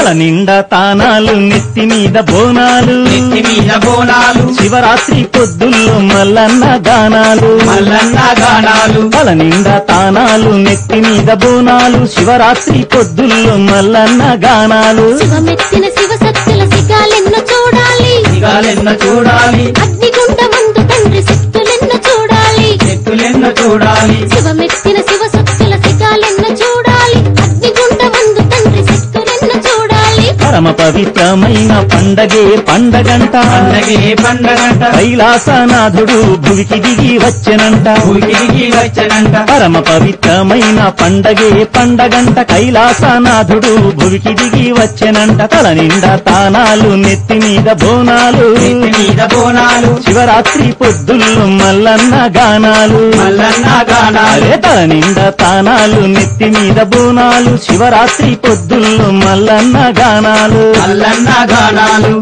తల నిండా తానాలు నెత్తి మీద బోనాలు నెత్తి మీద బోనాలు శివరాత్రి పొద్దుల్లో మల్లన్న గానాలు మల్లన్న గానాలు తల నిండా తానాలు నెత్తి మీద బోనాలు శివరాత్రి పొద్దుల్లో మల్లన్న గానాలు శివమెత్తిన శివశక్తుల సిగాలెన్న చూడాలి సిగాలెన్న చూడాలి అగ్నిగుండ మందు తండ్రి శక్తులెన్న చూడాలి ఎత్తులెన్న చూడాలి శివమెత్తిన శివశక్తుల సిగాలెన్న చూడాలి అగ్నిగుండ మందు తండ్రి శక్తులెన్న చూడాలి పరమ పవిత్రమైన పండగే పండగంట పండగే పండగంట కైలాసనాథుడు భువికి దిగి వచ్చెనంట ఊరికి వచ్చనంట పరమ పవిత్రమైన పండగే పండగంట కైలాసనాథుడు భువికి దిగి వచ్చెనంట తల నిండా తానాలు నెత్తి మీద బోనాలు నెత్తి మీద బోనాలు శివరాత్రి పొద్దుల్లో మల్లన్న గానాలు మల్లన్న గానాలు అరే తల నిండా తానాలు నెత్తి మీద బోనాలు శివరాత్రి పొద్దుల్లో మల్లన్న గానాలు మల్లన్న గానాలు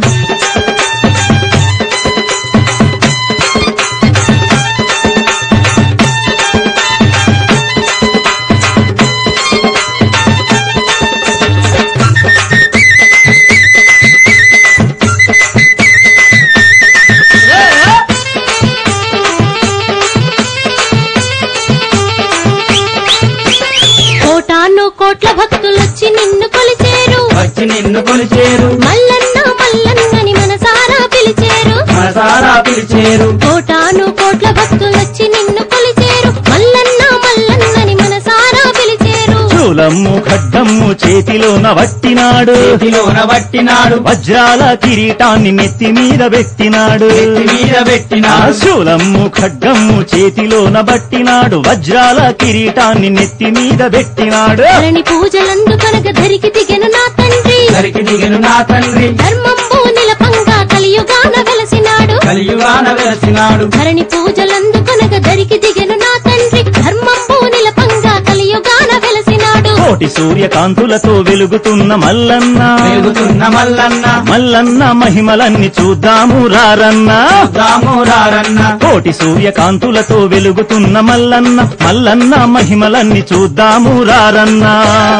కోటాను కోట్ల భక్తులొచ్చి నిన్ను కొలిచేరు వచ్చి నిన్ను కొలిచేరు మల్లన్న మల్లన్నని మనసారా పిలిచేరు మనసారా పిలిచేరు కోటాను కోట్ల భక్తులొచ్చి నిన్ను కొలిచేరు మల్లన్న మల్లన్నని మనసారా పిలిచేరు శూలమ్ము ఖడ్గమ్ము చేతిలోన వట్టినాడు చేతిలోన పట్టినాడు వజ్రాల కిరీటాన్ని నెత్తి మీద పెట్టినాడు నెత్తి మీద ఆ పెట్టినాడు శూలమ్ము ఖడ్గమ్ము చేతిలోన బట్టినాడు వజ్రాల కిరీటాన్ని నెత్తి మీద పెట్టినాడు ధరణి పూజలందుకొనగ ధరికి దిగెను నా తండ్రి సరికి దిగను నా తండ్రి ధర్మంబు నిలపంగా కలియుగాన వెలసినాడు కలియుగాన వెలసినాడు ధరణి పూజలందుకొనగ ధరికి దిగెను నా తండ్రి ధర్మంబు నిలపంగా కలియుగాన వెలసినాడు కోటి సూర్యకాంతులతో వెలుగుతున్న మల్లన్న వెలుగుతున్న మల్లన్న మల్లన్న మహిమలన్నీ చూద్దాము రారన్నా దామోరారన్న కోటి సూర్యకాంతులతో వెలుగుతున్న మల్లన్న మల్లన్న మహిమలన్నీ చూద్దాము రారన్నా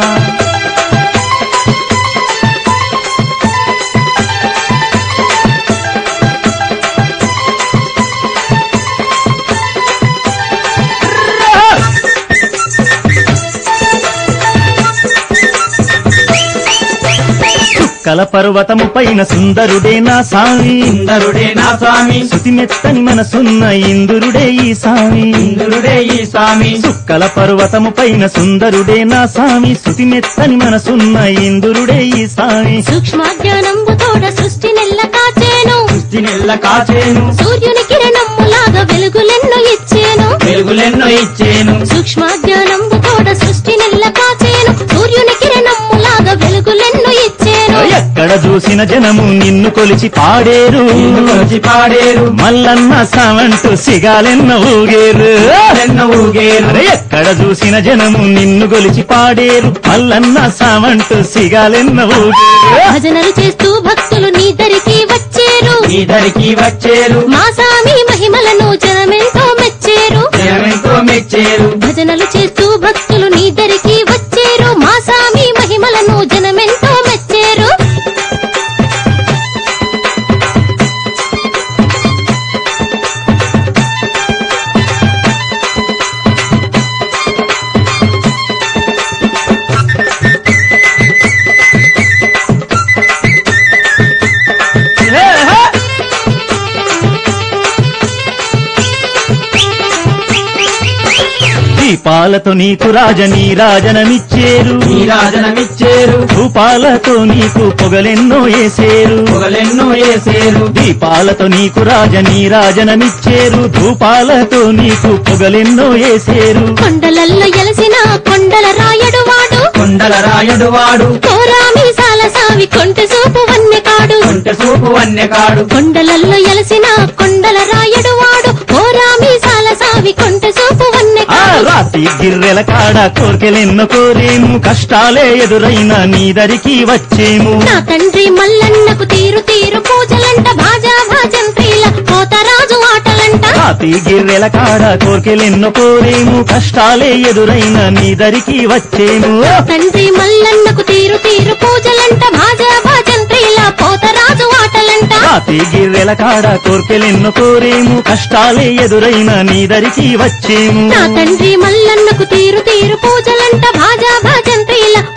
చుక్కల పర్వతము పైన సుందరుడే నా సామి సుందరుడే నా స్వామి శృతిమెత్తని మనసున్న ఇందురుడే ఈ సామి ఇంద్రుడే ఈ స్వామి చుక్కల పర్వతము పైన సుందరుడే నా సామి శృతిమెత్తని మనసున్న ఇందురుడే ఈ సామి సూక్ష్మ జ్ఞానంబు తోడ సృష్టి నెల్ల కాచేను సృష్టి నెల్ల కాచేను సూర్యుని కిరణమ్ములాగా వెలుగులెన్నో ఇచ్చేను వెలుగులెన్నో ఇచ్చేను సూక్ష్మ జ్ఞానంబు తోడ సృష్టి నెల్ల కాచేను సూర్యుని కిరణమ్ములాగా వెలుగులెన్నో ఇచ్చేను ఎక్కడ చూసిన జనము నిన్ను కొలిచి పాడేరు నిన్ను కొలిచి పాడేరు మల్లన్న సావంటూ సిగాలెన్న ఊగేరు ఎన్నో ఊగేరు అరే ఎక్కడ చూసిన జనము నిన్ను కొలిచి పాడేరు మల్లన్న సావంటూ సిగాలెన్న ఊగేరు భజనలు చేస్తూ భక్తులు నీ దరికి వచ్చేరు నీ దరికి వచ్చేరు మా సామి మహిమలను జనమెంతో మెచ్చేరు జనమెంతో మెచ్చేరు భజనలు చేస్తూ భక్తులు నీ దరికి వచ్చేరు మా సామి మహిమలను జనమెంతో మెచ్చేరు దీపాలతో నీకు రాజనీ రాజనమిచ్చేరు నీ రాజనమిచ్చేరు రూపాలతో నీకు పొగలెన్నో వేసేరు పొగలెన్నో వేసేరు దీపాలతో నీకు రాజనీ రాజనమిచ్చేరు ధూపాలతో నీకు పొగలెన్నో వేసేరు కొండలల్లో ఎలసిన కొండల రాయడు వాడు కొండల రాయుడు వాడు కోరామి సాల సావి కొంట సూపు వన్నె కాడు కొంట సూపు వన్యకాడు కొండలల్లో ఎలసిన కొండల రాయడు వాడు కోరామి సాల సావి కొంట సూపు వన్నె ఆ కాడు రాతి గిర్రెల కాడ కోరికెలెన్నో కోరేము కష్టాలే ఎదురైనా నీ దరికి వచ్చేము నా తండ్రి మల్లన్నకు తీరు తీరు పూజలంట భాజా భాజంత్రీల కోతరాజు ఆటలంట రాతి గిర్రెల కాడ కోరికెలెన్నో కోరేము కష్టాలే ఎదురైనా నీ దరికి వచ్చేము తండ్రి మల్లన్నకు తీరు తీరు పూజలంట భాజ కోటి గిర్రెల కాడ కోర్కెలెన్ను కోరేము కష్టాలే ఎదురైన నీదరికి వచ్చేము నా తండ్రి మల్లన్నకు తీరు తీరు పూజలంట భాజా భాజంత్రీల